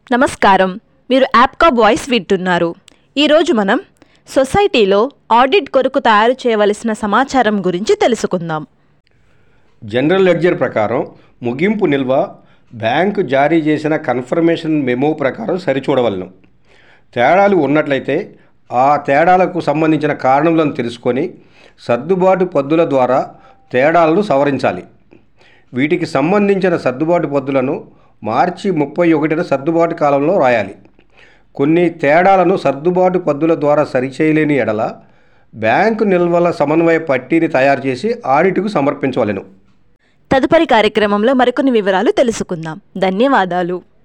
నమస్కారం మీరు యాప్కా వాయిస్ వింటున్నారు ఈరోజు మనం సొసైటీలో ఆడిట్ కొరకు తయారు చేయవలసిన సమాచారం గురించి తెలుసుకుందాం జనరల్ లెడ్జర్ ప్రకారం ముగింపు నిల్వ బ్యాంకు జారీ చేసిన కన్ఫర్మేషన్ మెమో ప్రకారం సరిచూడవలను తేడాలు ఉన్నట్లయితే ఆ తేడాలకు సంబంధించిన కారణములను తెలుసుకొని సర్దుబాటు పద్దుల ద్వారా తేడాలను సవరించాలి వీటికి సంబంధించిన సర్దుబాటు పద్దులను మార్చి ముప్పై ఒకటిన సర్దుబాటు కాలంలో రాయాలి కొన్ని తేడాలను సర్దుబాటు పద్దుల ద్వారా సరిచేయలేని ఎడల బ్యాంకు నిల్వల సమన్వయ పట్టీని తయారు చేసి ఆడిట్కు సమర్పించవలెను తదుపరి కార్యక్రమంలో మరికొన్ని వివరాలు తెలుసుకుందాం ధన్యవాదాలు